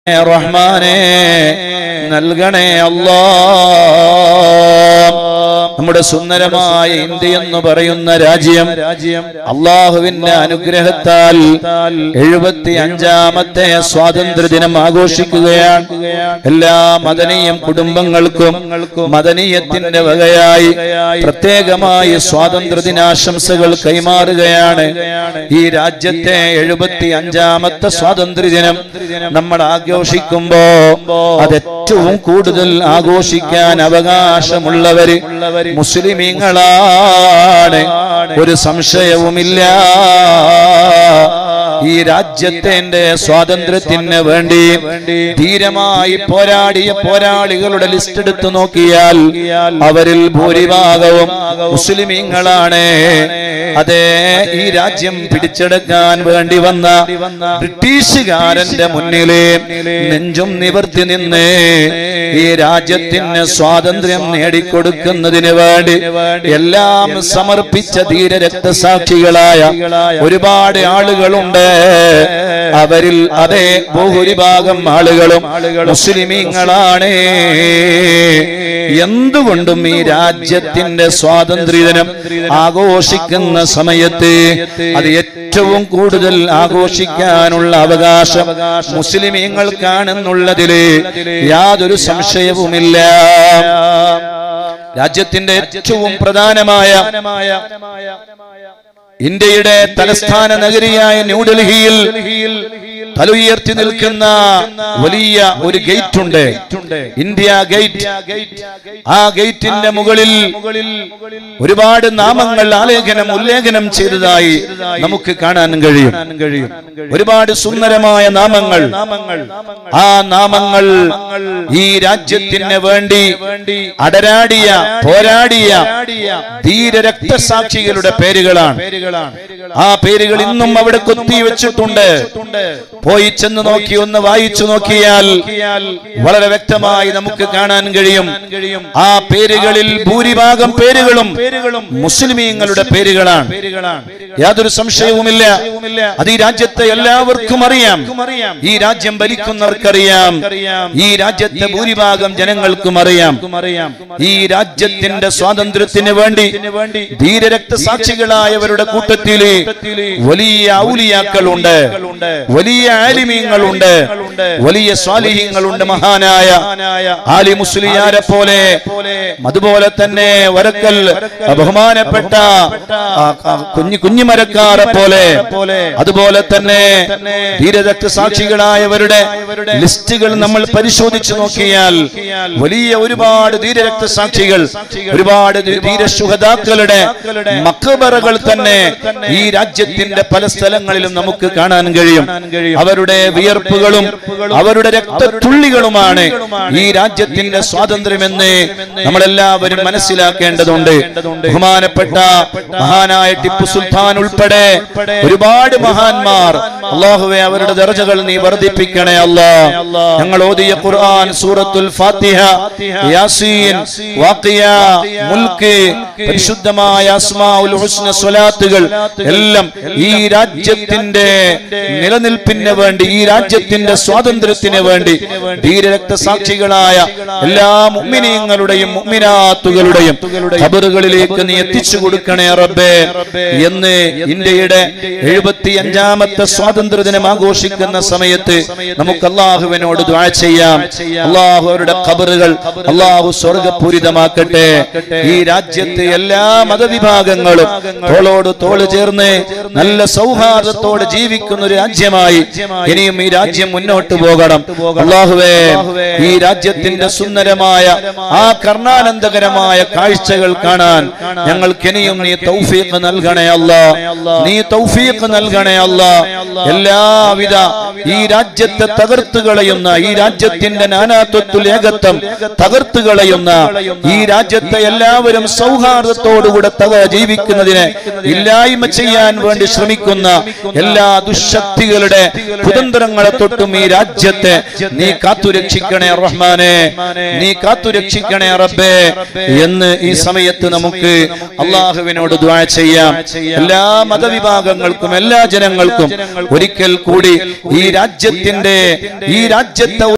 റഹ്മാനെ നൽകണേ അല്ലാ നമ്മുടെ സുന്ദരമായ ഇന്ത്യ എന്ന് പറയുന്ന രാജ്യം രാജ്യം അള്ളാഹുവിന്റെ അനുഗ്രഹത്താൽ എഴുപത്തി അഞ്ചാമത്തെ സ്വാതന്ത്ര്യ ദിനം ആഘോഷിക്കുകയാണ് എല്ലാ മദനീയം കുടുംബങ്ങൾക്കും മദനീയത്തിന്റെ വകയായി പ്രത്യേകമായി സ്വാതന്ത്ര്യ ദിനാശംസകൾ കൈമാറുകയാണ് ഈ രാജ്യത്തെ എഴുപത്തി അഞ്ചാമത്തെ സ്വാതന്ത്ര്യ ദിനം നമ്മൾ ആഘോഷിക്കുമ്പോ അത് ഏറ്റവും കൂടുതൽ ആഘോഷിക്കാൻ അവകാശമുള്ളവര് മുസ്ലിമീങ്ങളാണ് ഒരു സംശയവുമില്ല ഈ രാജ്യത്തിന്റെ സ്വാതന്ത്ര്യത്തിന് വേണ്ടി ധീരമായി പോരാടിയ പോരാളികളുടെ ലിസ്റ്റ് എടുത്തു നോക്കിയാൽ അവരിൽ ഭൂരിഭാഗവും മുസ്ലിമീങ്ങളാണ് അതെ ഈ രാജ്യം പിടിച്ചെടുക്കാൻ വേണ്ടി വന്ന ബ്രിട്ടീഷുകാരന്റെ മുന്നിലെ നെഞ്ചും നിവർത്തി നിന്ന് ഈ രാജ്യത്തിന് സ്വാതന്ത്ര്യം നേടിക്കൊടുക്കുന്നതിന് വേണ്ടി എല്ലാം സമർപ്പിച്ച ധീര രക്തസാക്ഷികളായ ഒരുപാട് ആളുകളുണ്ട് അവരിൽ അതേ ഭൂരിഭാഗം ആളുകളും മുസ്ലിമീങ്ങളാണ് എന്തുകൊണ്ടും ഈ രാജ്യത്തിന്റെ സ്വാതന്ത്ര്യദിനം ആഘോഷിക്കുന്ന സമയത്ത് അത് ഏറ്റവും കൂടുതൽ ആഘോഷിക്കാനുള്ള അവകാശം മുസ്ലിമീങ്ങൾക്കാണെന്നുള്ളതില് യാതൊരു സംശയവുമില്ല രാജ്യത്തിന്റെ ഏറ്റവും പ്രധാനമായ ഇന്ത്യയുടെ തലസ്ഥാന നഗരിയായ ന്യൂഡൽഹിയിൽ തലുയർത്തി നിൽക്കുന്ന വലിയ ഒരു ഗേറ്റ് ഉണ്ട് ഇന്ത്യ ഗേറ്റ് ആ ഗേറ്റിന്റെ മുകളിൽ ഒരുപാട് നാമങ്ങൾ ആലേഖനം ഉല്ലേഖനം ചെയ്തതായി നമുക്ക് കാണാൻ കഴിയും ഒരുപാട് സുന്ദരമായ നാമങ്ങൾ ആ നാമങ്ങൾ ഈ രാജ്യത്തിന് വേണ്ടി അടരാടിയ പോരാടിയ ധീര രക്തസാക്ഷികളുടെ പേരുകളാണ് ആ പേരുകൾ ഇന്നും അവിടെ കൊത്തി വെച്ചിട്ടുണ്ട് പോയി ചെന്ന് നോക്കി ഒന്ന് വായിച്ചു നോക്കിയാൽ വളരെ വ്യക്തമായി നമുക്ക് കാണാൻ കഴിയും ആ പേരുകളിൽ ഭൂരിഭാഗം പേരുകളും മുസ്ലിമീങ്ങളുടെ പേരുകളാണ് യാതൊരു സംശയവുമില്ല അത് ഈ രാജ്യത്തെ എല്ലാവർക്കും അറിയാം ഈ രാജ്യം ഭരിക്കുന്നവർക്കറിയാം ഈ രാജ്യത്തെ ഭൂരിഭാഗം ജനങ്ങൾക്കും അറിയാം ഈ രാജ്യത്തിന്റെ സ്വാതന്ത്ര്യത്തിന് വേണ്ടി ധീരരക്തസാക്ഷികളായവരുടെ കൂട്ടത്തില് വലിയ ഔലിയാക്കളുണ്ട് വലിയ ആലിമീങ്ങളുണ്ട് വലിയ സ്വാലിഹീങ്ങളുണ്ട് മഹാനായ ആലി മുസ്ലിയാരെ പോലെ അതുപോലെ തന്നെ വരക്കൽ ബഹുമാനപ്പെട്ട ആ, ആ, കുഞ്ഞു കുഞ്ഞുമരക്കാരെ പോലെ അതുപോലെ തന്നെ ധീരരക്തസാക്ഷികളായവരുടെ ലിസ്റ്റുകൾ നമ്മൾ പരിശോധിച്ചു നോക്കിയാൽ വലിയ ഒരുപാട് ധീരരക്തസാക്ഷികൾ ഒരുപാട് ധീരശുഹതാക്കളുടെ മക്കബറകൾ തന്നെ ഈ രാജ്യത്തിന്റെ പല സ്ഥലങ്ങളിലും നമുക്ക് കാണാൻ കഴിയും അവരുടെ വിയർപ്പുകളും അവരുടെ രക്തത്തുള്ളികളുമാണ് ഈ രാജ്യത്തിന്റെ സ്വാതന്ത്ര്യമെന്ന് നമ്മളെല്ലാവരും മനസ്സിലാക്കേണ്ടതുണ്ട് ബഹുമാനപ്പെട്ട മഹാനായ ടിപ്പു സുൽത്താൻ ഉൾപ്പെടെ ഒരുപാട് മഹാന്മാർ അള്ളാഹുവെ അവരുടെ ദർജകൾ നീ വർദ്ധിപ്പിക്കണേ അല്ലാ ഞങ്ങൾ ഓതിയ ഖുർആൻ സൂറത്തുൽ ഫാത്തിഹ യാസീൻ വാഖിയ മുൽക്ക് പരിശുദ്ധമായ അസ്മാഉൽ ഹുസ്ന സ്വലാത്തുകൾ എല്ലാം ഈ രാജ്യത്തിന്റെ നിലനിൽപ്പിന് വേണ്ടി ഈ രാജ്യത്തിന്റെ സ്വാതന്ത്ര്യത്തിന് വേണ്ടി ധീരരക്തസാക്ഷികളായ എല്ലാ മുഅ്മിനീങ്ങളുടെയും മുഅ്മിനാത്തുകളുടെയും ഖബറുകളിലേക്ക് നീ എത്തിച്ചു കൊടുക്കണേ റബ്ബേ എന്ന് ഇന്ത്യയുടെ എഴുപത്തി അഞ്ചാമത്തെ സ്വാതന്ത്ര്യ ദിനം ആഘോഷിക്കുന്ന സമയത്ത് നമുക്ക് അള്ളാഹുവിനോട് ദ്വാ ചെയ്യാം അള്ളാഹു അവരുടെ ഖബറുകൾ അള്ളാഹു സ്വർഗപൂരിതമാക്കട്ടെ ഈ രാജ്യത്തെ എല്ലാ മതവിഭാഗങ്ങളും തോളോട് തോള് ചേർന്ന് നല്ല സൗഹാർദ്ദത്തോടെ ജീവിക്കുന്ന ഒരു രാജ്യമായി ഇനിയും ഈ രാജ്യം മുന്നോട്ട് പോകണം അള്ളാഹുവേ ഈ രാജ്യത്തിന്റെ സുന്ദരമായ ആ കർണാനന്ദകരമായ കാഴ്ചകൾ കാണാൻ ഞങ്ങൾക്ക് ഇനിയും നീ തൗഫീഖ് നൽകണേ അല്ല നീ തൗഫീഖ് നൽകണേ അല്ല എല്ലാവിധ ഈ രാജ്യത്തെ തകർത്തു കളയുന്ന ഈ രാജ്യത്തിന്റെ നാനാത്വത്തിൽ ഏകത്വം തകർത്തു കളയുന്ന ഈ രാജ്യത്തെ എല്ലാവരും സൗഹാർദ്ദത്തോടുകൂടെ തക ജീവിക്കുന്നതിനെ ഇല്ലായ്മ ചെയ്യാൻ വേണ്ടി ശ്രമിക്കുന്ന എല്ലാ ദുശക്തികളുടെ കുതന്ത്രങ്ങളെ തൊട്ടും ഈ രാജ്യത്തെ നീ കാത്തുരക്ഷിക്കണേ റഹ്മാനെ നീ കാത്തുരക്ഷിക്കണേ റബ്ബേ എന്ന് ഈ സമയത്ത് നമുക്ക് അള്ളാഹുവിനോട് ദ്വാ ചെയ്യാം എല്ലാ എല്ലാ മതവിഭാഗങ്ങൾക്കും എല്ലാ ജനങ്ങൾക്കും ഒരിക്കൽ കൂടി ഈ രാജ്യത്തിന്റെ ഈ രാജ്യത്തെ